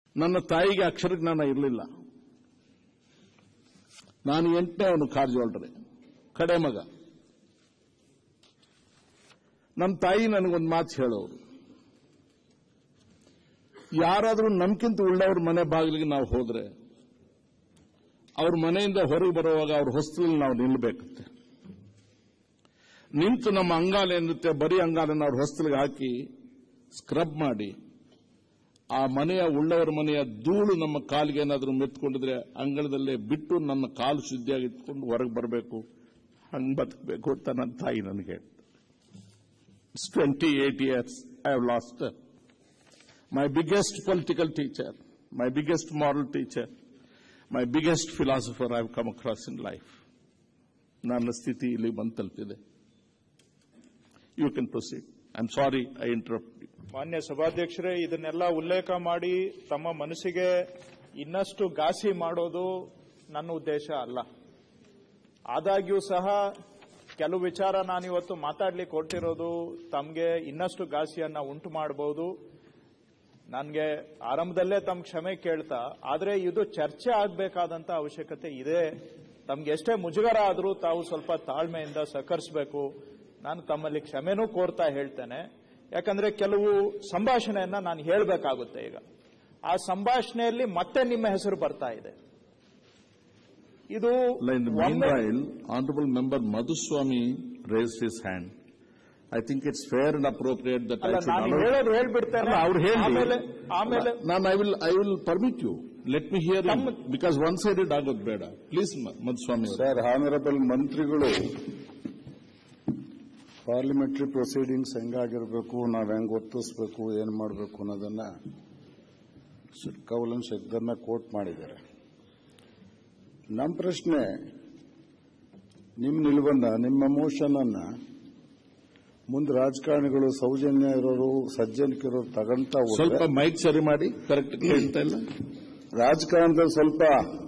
ನನ್ನ ತಾಯಿಗೆ ಅಕ್ಷರ ಜ್ಞಾನ ಇರಲಿಲ್ಲ ನಾನು ಎಂಟನೇ ಅವನು ಕಾರಜೋಳ್ರೆ ಕಡೆ ಮಗ ನಮ್ಮ ತಾಯಿ ನನಗೊಂದು ಮಾತು ಹೇಳೋರು ಯಾರಾದರೂ ನಮ್ಗಿಂತ ಉಳ್ಳವ್ರ ಮನೆ ಬಾಗಿಲಿಗೆ ನಾವು ಹೋದ್ರೆ ಅವ್ರ ಮನೆಯಿಂದ ಹೊರಗೆ ಬರುವಾಗ ಅವ್ರ ಹೊಸ್ತಲಲ್ಲಿ ನಾವು ನಿಲ್ಲಬೇಕಂತೆ ನಿಂತು ನಮ್ಮ ಅಂಗಾಲ ಏನಿರುತ್ತೆ ಬರೀ ಅಂಗಾಲನ್ನು ಅವ್ರ ಹೊಸ್ತಲಿಗೆ ಹಾಕಿ ಸ್ಕ್ರಬ್ ಮಾಡಿ ಆ ಮನೆಯ ಉಳ್ಳವರ ಮನೆಯ ಧೂಳು ನಮ್ಮ ಕಾಲಿಗೆ ಏನಾದರೂ ಮೆತ್ಕೊಂಡಿದ್ರೆ ಅಂಗಳದಲ್ಲೇ ಬಿಟ್ಟು ನನ್ನ ಕಾಲು ಶುದ್ಧಿಯಾಗಿ ಇಟ್ಕೊಂಡು ಹೊರಗೆ ಬರಬೇಕು ಹಂಗೆ ಬದುಕಬೇಕು ಅಂತ ನನ್ನ ತಾಯಿ ನನಗೆ it's twenty eight years I have lost my biggest political teacher my biggest moral teacher my biggest philosopher I have come across in life ನನ್ನ ಸ್ಥಿತಿ ಇಲ್ಲಿ ಬಂದು ತಲುಪಿದೆ you can proceed I am sorry I interrupt ಮಾನ್ಯ ಸಭಾಧ್ಯಕ್ಷರೇ ಇದನ್ನೆಲ್ಲ ಉಲ್ಲೇಖ ಮಾಡಿ ತಮ್ಮ ಮನಸ್ಸಿಗೆ ಇನ್ನಷ್ಟು ಘಾಸಿ ಮಾಡೋದು ನನ್ನ ಉದ್ದೇಶ ಅಲ್ಲ ಆದಾಗ್ಯೂ ಸಹ ಕೆಲವು ವಿಚಾರ ನಾನಿವತ್ತು ಮಾತಾಡ್ಲಿಕ್ಕೆ ಹೊರಟಿರೋದು ತಮಗೆ ಇನ್ನಷ್ಟು ಘಾಸಿಯನ್ನ ಉಂಟು ಮಾಡಬಹುದು ನನಗೆ ಆರಂಭದಲ್ಲೇ ತಮ್ಮ ಕ್ಷಮೆ ಕೇಳ್ತಾ ಆದ್ರೆ ಇದು ಚರ್ಚೆ ಆಗಬೇಕಾದಂತ ಅವಶ್ಯಕತೆ ಇದೆ ತಮ್ಗೆ ಎಷ್ಟೇ ಮುಜುಗರ ಆದರೂ ತಾವು ಸ್ವಲ್ಪ ತಾಳ್ಮೆಯಿಂದ ಸಹಕರಿಸಬೇಕು ನಾನು ತಮ್ಮಲ್ಲಿ ಕ್ಷಮೆನೂ ಕೋರ್ತಾ ಹೇಳ್ತೇನೆ ಯಾಕಂದ್ರೆ ಕೆಲವು ಸಂಭಾಷಣೆಯನ್ನ ನಾನು ಹೇಳಬೇಕಾಗುತ್ತೆ ಈಗ ಆ ಸಂಭಾಷಣೆಯಲ್ಲಿ ಮತ್ತೆ ನಿಮ್ಮ ಹೆಸರು ಬರ್ತಾ ಇದೆ ಇದು In the ಒಮ್ಮೆ- meanwhile, Honorable Member Madhuswamy raised his hand. I think it's fair and appropriate that I ಅಲ್ಲ should ನಾನು allow... ಹೇಳೋದು ಹೇಳ್ಬಿಡ್ತೇನೆ ಅಲ್ಲ, ಅವ್ರು ಹೇಳಿ ಆಮೇಲೆ ಆಮೇಲೆ ನಾನು I will I will permit you let me hear ತಮ್ಮ- ಬಿಕಾಸ್ ಒನ್ ಸೈಡೆಡ್ ಆಗೋದು ಬೇಡ ಪ್ಲೀಸ್ ಮಧುಸ್ವಾಮಿ ಅವರು ಸರ್ ಹಾನರಬಲ್ ಮಂತ್ರಿಗಳು ಪಾರ್ಲಿಮೆಂಟರಿ ಪ್ರೊಸೀಡಿಂಗ್ಸ್ ಹೆಂಗಾಗಿರ್ಬೇಕು ನಾವ್ ಹೆಂಗ್ ಒತ್ತಿಸ್ಬೇಕು ಏನ್ ಮಾಡಬೇಕು ಅನ್ನೋದನ್ನ ಕೌಲನ್ ಶಬ್ದನ್ನ ಕೋಟ್ ಮಾಡಿದ್ದಾರೆ ನಮ್ಮ ಪ್ರಶ್ನೆ ನಿಮ್ ನಿಲುವನ್ನ ನಿಮ್ಮ ಎಮೋಷನ್ ಅನ್ನ ಮುಂದೆ ರಾಜಕಾರಣಿಗಳು ಸೌಜನ್ಯ ಇರೋರು ಸಜ್ಜನಿಕಿರೋರು ತಗೊಂತ ಹೋದ್ರೆ ಸ್ವಲ್ಪ ಮೈಕ್ ಸರಿ ಮಾಡಿ ಕರೆಕ್ಟ್ ಕೇಳ್ತಾ ಇಲ್ಲ ರಾಜಕಾರಣದಲ್ಲಿ ಸ್ವಲ್ಪ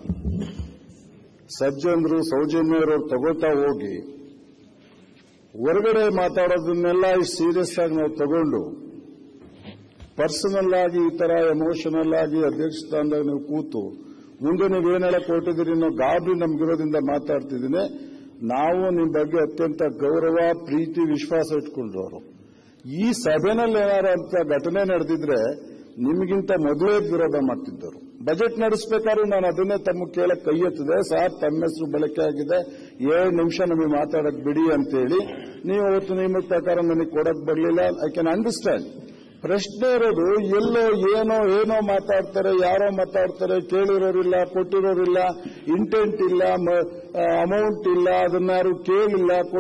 ಸಜ್ಜನರು ಸೌಜನ್ಯ ಇರೋರು ತಗೋತಾ ಹೋಗಿ ಹೊರಗಡೆ ಮಾತಾಡೋದನ್ನೆಲ್ಲ ಇಷ್ಟು ಸೀರಿಯಸ್ ಆಗಿ ನಾವು ತಗೊಂಡು ಪರ್ಸನಲ್ ಆಗಿ ಈ ತರ ಎಮೋಷನಲ್ ಆಗಿ ಅಧ್ಯಕ್ಷ ಸ್ಥಾನದಾಗ ನೀವು ಕೂತು ಮುಂದೆ ನೀವೇನ್ ಹೇಳಕ್ ಹೊರಟಿದ್ದೀರಿ ಅನ್ನೋ ಗಾಬರಿ ನಮ್ಗಿರೋದ್ರಿಂದ ಮಾತಾಡ್ತಿದ್ದೀನಿ ನಾವು ನಿಮ್ ಬಗ್ಗೆ ಅತ್ಯಂತ ಗೌರವ ಪ್ರೀತಿ ವಿಶ್ವಾಸ ಇಟ್ಕೊಂಡ್ರವರು ಈ ಸಭೆನಲ್ಲಿ ಏನಾರ ಅಂತ ಘಟನೆ ನಡೆದಿದ್ರೆ ನಿಮಗಿಂತ ಮೊದಲೇ ವಿರೋಧ ಮಾಡ್ತಿದ್ದರು ಬಜೆಟ್ ನಡೆಸಬೇಕಾದ್ರೂ ನಾನು ಅದನ್ನೇ ತಮ್ಮ ಕೇಳಕ್ ಕೈ ಎತ್ತಿದೆ ಸಾರ್ ತಮ್ಮ ಹೆಸರು ಬಳಕೆ ಆಗಿದೆ ಏಳು ನಿಮಿಷ ನಮಗೆ ಮಾತಾಡಕ್ ಬಿಡಿ ಅಂತೇಳಿ ನೀವು ಅವತ್ತು ನಿಯಮದ ಪ್ರಕಾರ ನನಗೆ ಕೊಡಕ್ ಬರಲಿಲ್ಲ ಐ ಕ್ಯಾನ್ ಅಂಡರ್ಸ್ಟ್ಯಾಂಡ್ ಪ್ರಶ್ನೆ ಇರೋದು ಎಲ್ಲೋ ಏನೋ ಏನೋ ಮಾತಾಡ್ತಾರೆ ಯಾರೋ ಮಾತಾಡ್ತಾರೆ ಕೇಳಿರೋರಿಲ್ಲ ಕೊಟ್ಟಿರೋರಿಲ್ಲ ಇಂಟೆಂಟ್ ಇಲ್ಲ ಅಮೌಂಟ್ ಇಲ್ಲ ಅದನ್ನ ಯಾರು ಕೇಳಿಲ್ಲ